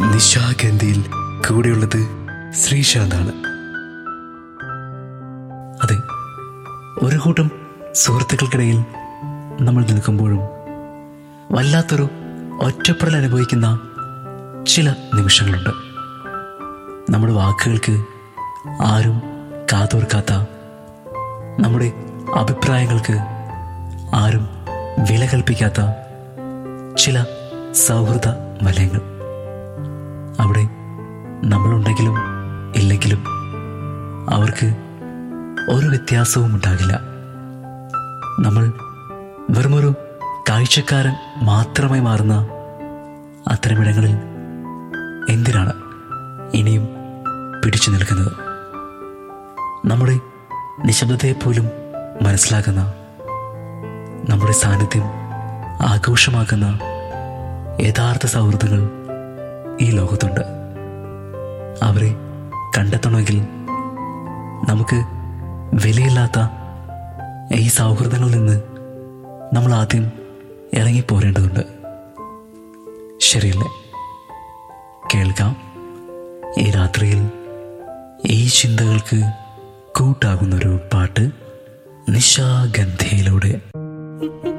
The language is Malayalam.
നിശാഗന്ധിയിൽ കൂടെയുള്ളത് ശ്രീശാന്താണ് അതെ ഒരു കൂട്ടം സുഹൃത്തുക്കൾക്കിടയിൽ നമ്മൾ നിൽക്കുമ്പോഴും വല്ലാത്തൊരു ഒറ്റപ്പെടൽ അനുഭവിക്കുന്ന ചില നിമിഷങ്ങളുണ്ട് നമ്മുടെ വാക്കുകൾക്ക് ആരും കാതോർക്കാത്ത നമ്മുടെ അഭിപ്രായങ്ങൾക്ക് ആരും വില കൽപ്പിക്കാത്ത ചില സൗഹൃദ വലയങ്ങൾ അവിടെ നമ്മളുണ്ടെങ്കിലും ഇല്ലെങ്കിലും അവർക്ക് ഒരു വ്യത്യാസവും ഉണ്ടാകില്ല നമ്മൾ വെറുമൊരു കാഴ്ചക്കാരൻ മാത്രമായി മാറുന്ന അത്തരമിടങ്ങളിൽ എന്തിനാണ് ഇനിയും പിടിച്ചു നിൽക്കുന്നത് നമ്മുടെ നിശബ്ദതയെപ്പോലും മനസ്സിലാക്കുന്ന നമ്മുടെ സാന്നിധ്യം ആഘോഷമാക്കുന്ന യഥാർത്ഥ സൗഹൃദങ്ങൾ ഈ ലോകത്തുണ്ട് അവരെ കണ്ടെത്തണമെങ്കിൽ നമുക്ക് വിലയില്ലാത്ത ഈ സൗഹൃദങ്ങളിൽ നിന്ന് നമ്മൾ ആദ്യം ഇറങ്ങിപ്പോരേണ്ടതുണ്ട് ശരിയല്ലേ കേൾക്കാം ഈ രാത്രിയിൽ ഈ ചിന്തകൾക്ക് കൂട്ടാകുന്നൊരു പാട്ട് നിശാഗന്ധിയിലൂടെ